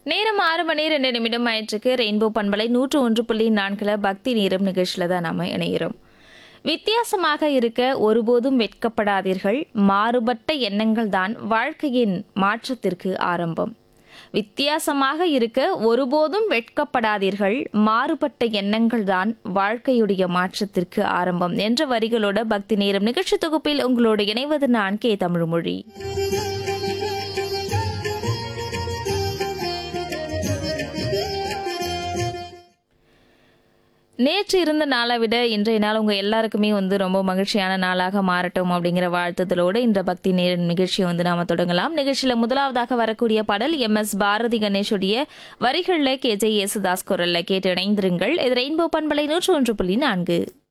நேரம் ஆறு மணி ரெண்டு நிமிடம் ஆயிற்றுக்கு ரெயின்போ பண்பலை நூற்று ஒன்று புள்ளி நான்குல பக்தி நேரம் நிகழ்ச்சியில் தான் நாம இணைகிறோம் வித்தியாசமாக இருக்க ஒருபோதும் வெட்கப்படாதீர்கள் மாறுபட்ட எண்ணங்கள் தான் வாழ்க்கையின் மாற்றத்திற்கு ஆரம்பம் வித்தியாசமாக இருக்க ஒருபோதும் வெட்கப்படாதீர்கள் மாறுபட்ட எண்ணங்கள் தான் வாழ்க்கையுடைய மாற்றத்திற்கு ஆரம்பம் என்ற வரிகளோட பக்தி நேரம் நிகழ்ச்சி தொகுப்பில் உங்களோடு இணைவது நான் கே தமிழ்மொழி நேற்று இருந்த நாளை விட இன்றைய நாள் உங்கள் எல்லாருக்குமே வந்து ரொம்ப மகிழ்ச்சியான நாளாக மாறட்டும் அப்படிங்கிற வாழ்த்துதலோடு இந்த பக்தி நேர நிகழ்ச்சியை வந்து நாம தொடங்கலாம் நிகழ்ச்சியில் முதலாவதாக வரக்கூடிய பாடல் எம் எஸ் பாரதி கணேஷுடைய வரிகளில் கே ஜே யேசுதாஸ் குரல்ல கேட்டு இணைந்திருங்கள் இது ரெயின்போ பண்பலை நூற்று ஒன்று புள்ளி நான்கு